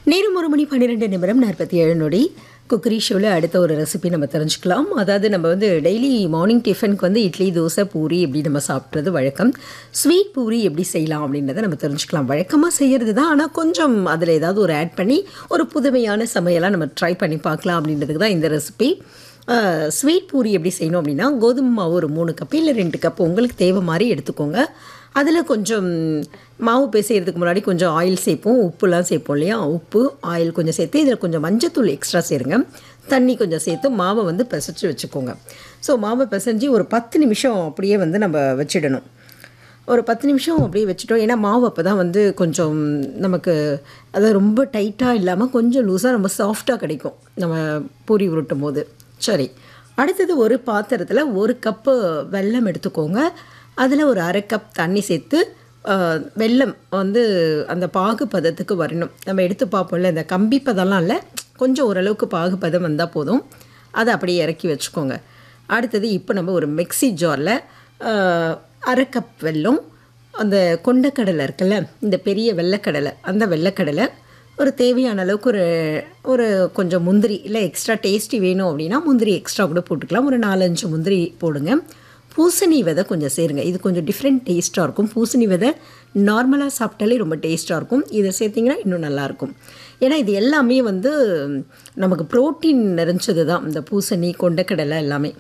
நேரம் ஒரு மணி பன்னிரெண்டு நிமிடம் நாற்பத்தி ஏழு நொடி குக்கரி ஷோவில் அடுத்த ஒரு ரெசிபி நம்ம தெரிஞ்சுக்கலாம் அதாவது நம்ம வந்து டெய்லி மார்னிங் டிஃபனுக்கு வந்து இட்லி தோசை பூரி எப்படி நம்ம சாப்பிட்றது வழக்கம் ஸ்வீட் பூரி எப்படி செய்யலாம் அப்படின்றத நம்ம தெரிஞ்சுக்கலாம் வழக்கமாக செய்கிறது தான் ஆனால் கொஞ்சம் அதில் ஏதாவது ஒரு ஆட் பண்ணி ஒரு புதுமையான சமையலாக நம்ம ட்ரை பண்ணி பார்க்கலாம் அப்படின்றதுக்கு தான் இந்த ரெசிபி ஸ்வீட் பூரி எப்படி செய்யணும் அப்படின்னா கோதுமை மாவு ஒரு மூணு கப்பு இல்லை ரெண்டு கப் உங்களுக்கு தேவை மாதிரி எடுத்துக்கோங்க அதில் கொஞ்சம் மாவு பிசைகிறதுக்கு முன்னாடி கொஞ்சம் ஆயில் சேர்ப்போம் உப்புலாம் சேர்ப்போம் இல்லையா உப்பு ஆயில் கொஞ்சம் சேர்த்து இதில் கொஞ்சம் மஞ்சத்தூள் எக்ஸ்ட்ரா சேருங்க தண்ணி கொஞ்சம் சேர்த்து மாவை வந்து பிசைச்சு வச்சுக்கோங்க ஸோ மாவை பிசைஞ்சு ஒரு பத்து நிமிஷம் அப்படியே வந்து நம்ம வச்சிடணும் ஒரு பத்து நிமிஷம் அப்படியே வச்சுட்டோம் ஏன்னா மாவு அப்போ தான் வந்து கொஞ்சம் நமக்கு அது ரொம்ப டைட்டாக இல்லாமல் கொஞ்சம் லூஸாக ரொம்ப சாஃப்டாக கிடைக்கும் நம்ம பூரி உருட்டும் போது சரி அடுத்தது ஒரு பாத்திரத்தில் ஒரு கப்பு வெல்லம் எடுத்துக்கோங்க அதில் ஒரு அரை கப் தண்ணி சேர்த்து ஆஹ், வெல்லம் வந்து அந்த பாகு பதத்துக்கு வரணும் நம்ம எடுத்து பார்ப்போம்ல இந்த கம்பி பதம்லாம் இல்லை கொஞ்சம் ஓரளவுக்கு பாகு பதம் வந்தால் போதும் அதை அப்படியே இறக்கி வச்சுக்கோங்க அடுத்தது இப்போ நம்ம ஒரு மிக்ஸி ஜாரில் அரை கப் வெல்லம் அந்த கொண்டக்கடலை இருக்குல்ல இந்த பெரிய வெள்ளைக்கடலை அந்த வெள்ளைக்கடலை ஒரு தேவையான அளவுக்கு ஒரு ஒரு கொஞ்சம் முந்திரி இல்லை எக்ஸ்ட்ரா டேஸ்டி வேணும் அப்படின்னா முந்திரி எக்ஸ்ட்ரா கூட போட்டுக்கலாம் ஒரு நாலஞ்சு முந்திரி போடுங்க பூசணி விதை கொஞ்சம் சேருங்க இது கொஞ்சம் டிஃப்ரெண்ட் டேஸ்ட்டாக இருக்கும் பூசணி விதை நார்மலாக சாப்பிட்டாலே ரொம்ப டேஸ்ட்டாக இருக்கும் இதை சேர்த்திங்கன்னா இன்னும் நல்லாயிருக்கும் ஏன்னா இது எல்லாமே வந்து நமக்கு ப்ரோட்டீன் நிறைஞ்சது தான் இந்த பூசணி கொண்டக்கடலை எல்லாமே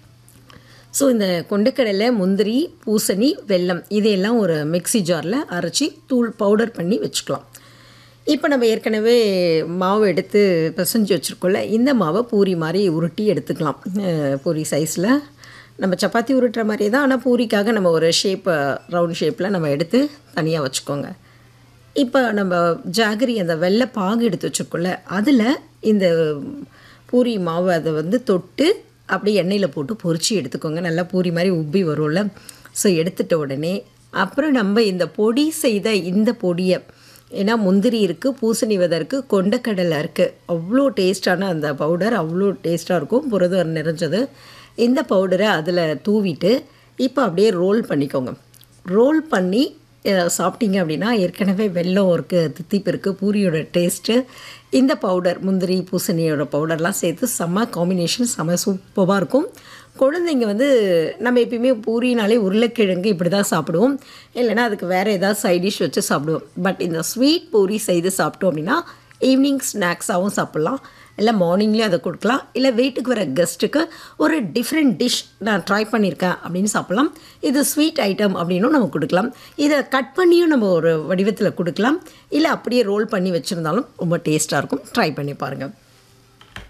ஸோ இந்த கொண்டக்கடலை முந்திரி பூசணி வெல்லம் இதையெல்லாம் ஒரு மிக்ஸி ஜாரில் அரைச்சி தூள் பவுடர் பண்ணி வச்சுக்கலாம் இப்போ நம்ம ஏற்கனவே மாவு எடுத்து பிசைஞ்சு வச்சுருக்கோம்ல இந்த மாவை பூரி மாதிரி உருட்டி எடுத்துக்கலாம் அஹ் பூரி சைஸில் நம்ம சப்பாத்தி உருட்டுற மாதிரியே தான் ஆனால் பூரிக்காக நம்ம ஒரு ஷேப் ரவுண்ட் ஷேப்பில் நம்ம எடுத்து தனியாக வச்சுக்கோங்க இப்போ நம்ம ஜாகரி அந்த வெள்ளை பாகு எடுத்து வச்சுருக்கோம்ல அதில் இந்த பூரி மாவு அதை வந்து தொட்டு அப்படியே எண்ணெயில் போட்டு பொரிச்சு எடுத்துக்கோங்க நல்லா பூரி மாதிரி உப்பி வரும்ல ஸோ எடுத்துட்ட உடனே அப்புறம் நம்ம இந்த பொடி செய்த இந்த பொடியை ஏன்னா முந்திரி இருக்குது பூசணி விதை இருக்குது கொண்டக்கடலை இருக்குது அவ்வளோ டேஸ்டான அந்த பவுடர் அவ்வளோ டேஸ்ட்டாக இருக்கும் புரதம் நிறைஞ்சது இந்த பவுடரை அதில் தூவிட்டு இப்போ அப்படியே ரோல் பண்ணிக்கோங்க ரோல் பண்ணி அஹ், சாப்பிட்டீங்க அப்படின்னா ஏற்கனவே வெல்லம் இருக்குது தித்திப்பு இருக்குது பூரியோட டேஸ்ட்டு இந்த பவுடர் முந்திரி பூசணியோட பவுடர்லாம் சேர்த்து செம்ம காம்பினேஷன் செம்ம சூப்பராக இருக்கும் குழந்தைங்க வந்து நம்ம எப்பயுமே பூரினாலே உருளைக்கிழங்கு இப்படி தான் சாப்பிடுவோம் இல்லைன்னா அதுக்கு வேறு ஏதாவது சைட் டிஷ் வச்சு சாப்பிடுவோம் பட் இந்த ஸ்வீட் பூரி செய்து சாப்பிட்டோம் அப்படின்னா ஈவினிங் ஸ்நாக்ஸாகவும் சாப்பிட்லாம் இல்லை மார்னிங்லேயும் அதை கொடுக்கலாம் இல்லை வீட்டுக்கு வர கெஸ்ட்டுக்கு ஒரு டிஃப்ரெண்ட் டிஷ் நான் ட்ரை பண்ணியிருக்கேன் அப்படின்னு சாப்பிட்லாம் இது ஸ்வீட் ஐட்டம் அப்படின்னும் நம்ம கொடுக்கலாம் இதை கட் பண்ணியும் நம்ம ஒரு வடிவத்தில் கொடுக்கலாம் இல்லை அப்படியே ரோல் பண்ணி வச்சுருந்தாலும் ரொம்ப டேஸ்ட்டாக இருக்கும் ட்ரை பண்ணி பாருங்கள்